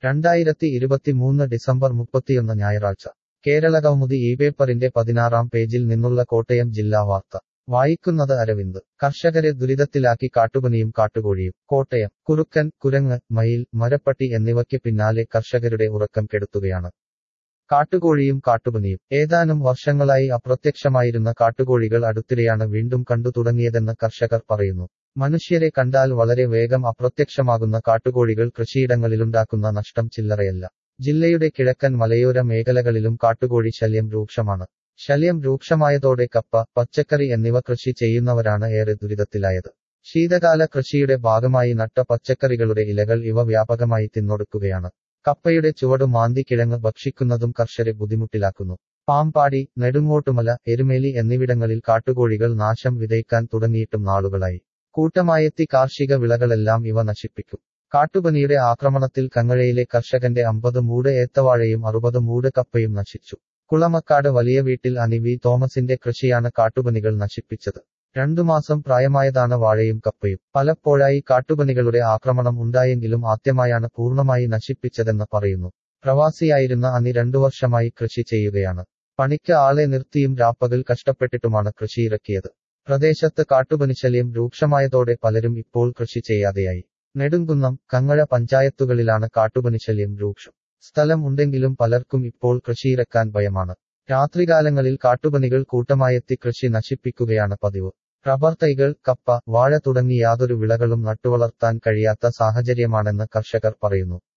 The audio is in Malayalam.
രണ്ടായിരത്തി ഇരുപത്തിമൂന്ന് ഡിസംബർ മുപ്പത്തിയൊന്ന് ഞായറാഴ്ച കേരള കൗമുദി ഈ പേപ്പറിന്റെ പതിനാറാം പേജിൽ നിന്നുള്ള കോട്ടയം ജില്ലാ വാർത്ത വായിക്കുന്നത് അരവിന്ദ് കർഷകരെ ദുരിതത്തിലാക്കി കാട്ടുപനിയും കാട്ടുകോഴിയും കോട്ടയം കുറുക്കൻ കുരങ്ങ് മയിൽ മരപ്പട്ടി എന്നിവയ്ക്ക് പിന്നാലെ കർഷകരുടെ ഉറക്കം കെടുത്തുകയാണ് കാട്ടുകോഴിയും കാട്ടുപനിയും ഏതാനും വർഷങ്ങളായി അപ്രത്യക്ഷമായിരുന്ന കാട്ടുകോഴികൾ അടുത്തിടെയാണ് വീണ്ടും കണ്ടു തുടങ്ങിയതെന്ന് കർഷകർ പറയുന്നു മനുഷ്യരെ കണ്ടാൽ വളരെ വേഗം അപ്രത്യക്ഷമാകുന്ന കാട്ടുകോഴികൾ കൃഷിയിടങ്ങളിലുണ്ടാക്കുന്ന നഷ്ടം ചില്ലറയല്ല ജില്ലയുടെ കിഴക്കൻ മലയോര മേഖലകളിലും കാട്ടുകോഴി ശല്യം രൂക്ഷമാണ് ശല്യം രൂക്ഷമായതോടെ കപ്പ പച്ചക്കറി എന്നിവ കൃഷി ചെയ്യുന്നവരാണ് ഏറെ ദുരിതത്തിലായത് ശീതകാല കൃഷിയുടെ ഭാഗമായി നട്ട പച്ചക്കറികളുടെ ഇലകൾ ഇവ വ്യാപകമായി തിന്നൊടുക്കുകയാണ് കപ്പയുടെ ചുവട് മാന്തി കിഴങ്ങ് ഭക്ഷിക്കുന്നതും കർഷകരെ ബുദ്ധിമുട്ടിലാക്കുന്നു പാമ്പാടി നെടുങ്ങോട്ടുമല എരുമേലി എന്നിവിടങ്ങളിൽ കാട്ടുകോഴികൾ നാശം വിതയ്ക്കാൻ തുടങ്ങിയിട്ടും നാളുകളായി കൂട്ടമായെത്തി കാർഷിക വിളകളെല്ലാം ഇവ നശിപ്പിക്കും കാട്ടുപനിയുടെ ആക്രമണത്തിൽ കങ്ങഴയിലെ കർഷകന്റെ അമ്പത് മൂട് ഏത്തവാഴയും അറുപത് മൂട് കപ്പയും നശിച്ചു കുളമക്കാട് വലിയ വീട്ടിൽ അനി വി തോമസിന്റെ കൃഷിയാണ് കാട്ടുപനികൾ നശിപ്പിച്ചത് രണ്ടു മാസം പ്രായമായതാണ് വാഴയും കപ്പയും പലപ്പോഴായി കാട്ടുപനികളുടെ ആക്രമണം ഉണ്ടായെങ്കിലും ആദ്യമായാണ് പൂർണ്ണമായി നശിപ്പിച്ചതെന്ന് പറയുന്നു പ്രവാസിയായിരുന്ന അനി രണ്ടു വർഷമായി കൃഷി ചെയ്യുകയാണ് പണിക്ക് ആളെ നിർത്തിയും രാപ്പകൽ കഷ്ടപ്പെട്ടിട്ടുമാണ് കൃഷിയിറക്കിയത് പ്രദേശത്ത് കാട്ടുപനിശല്യം രൂക്ഷമായതോടെ പലരും ഇപ്പോൾ കൃഷി ചെയ്യാതെയായി നെടുങ്കുന്നം കങ്ങഴ പഞ്ചായത്തുകളിലാണ് കാട്ടുപനിശല്യം രൂക്ഷം സ്ഥലം ഉണ്ടെങ്കിലും പലർക്കും ഇപ്പോൾ കൃഷിയിറക്കാൻ ഭയമാണ് രാത്രികാലങ്ങളിൽ കാട്ടുപനികൾ കൂട്ടമായെത്തി കൃഷി നശിപ്പിക്കുകയാണ് പതിവ് റബ്ബർ തൈകൾ കപ്പ വാഴ തുടങ്ങി യാതൊരു വിളകളും നട്ടുവളർത്താൻ കഴിയാത്ത സാഹചര്യമാണെന്ന് കർഷകർ പറയുന്നു